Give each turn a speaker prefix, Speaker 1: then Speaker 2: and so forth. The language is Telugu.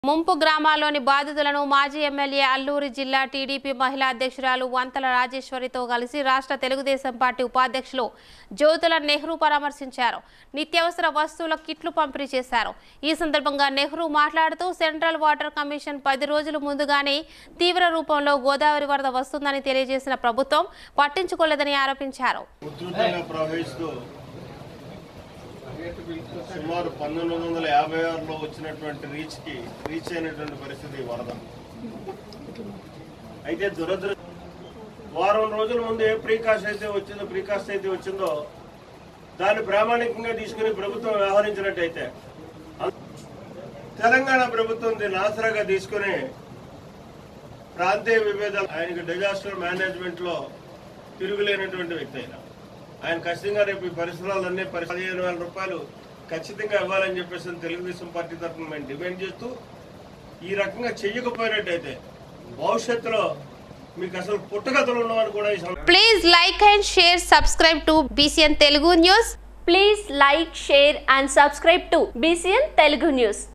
Speaker 1: ముంపు గ్రామాల్లోని బాధితులను మాజీ ఎమ్మెల్యే అల్లూరి జిల్లా టీడీపీ మహిళా అధ్యక్షురాలు వంతల రాజేశ్వరితో కలిసి రాష్ట్ర తెలుగుదేశం పార్టీ ఉపాధ్యక్షులు జ్యోతుల నెహ్రూ పరామర్శించారు నిత్యావసర వస్తువుల కిట్లు పంపిణీ చేశారు ఈ సందర్భంగా నెహ్రూ మాట్లాడుతూ సెంట్రల్ వాటర్ కమిషన్ పది రోజుల ముందుగానే తీవ్ర రూపంలో గోదావరి వరద వస్తుందని తెలియజేసిన ప్రభుత్వం పట్టించుకోలేదని ఆరోపించారు
Speaker 2: ఉధృతంగా ప్రవహిస్తూ సుమారు పంతొమ్మిది వందల యాభై ఆరులో వచ్చినటువంటి రీచ్ కి రీచ్ అయినటువంటి పరిస్థితి వరద అయితే దురదృ వారం రోజుల ముందు ఏ ప్రీకాస్ట్ అయితే వచ్చిందో ప్రీకాస్ట్ అయితే వచ్చిందో దాన్ని ప్రామాణికంగా తీసుకుని ప్రభుత్వం వ్యవహరించినట్టయితే తెలంగాణ ప్రభుత్వం దీన్ని ఆసరాగా తీసుకుని ప్రాంతీయ విభేదాలు ఆయనకి డిజాస్టర్ మేనేజ్మెంట్ లో తిరుగులేనటువంటి వ్యక్తి అయినా ఆయన ఖచ్చితంగా రేపు ఈ పరిసరాలన్నీ పరి- పదిహేను వేల రూపాయలు ఖచ్చితంగా ఇవ్వాలని చెప్పేసి తెలుగుదేశం పార్టీ తరఫున మేము డిమాండ్ చేస్తూ ఈ రకంగా చెయ్యకపోయినట్టయితే భవిష్యత్తులో మీకు అసలు పుట్టగతులు ఉన్నవారు కూడా ఈ సం-
Speaker 1: please like and share subscribe to BCN Telugu news
Speaker 3: Please like, share and subscribe to BCN Telugu News.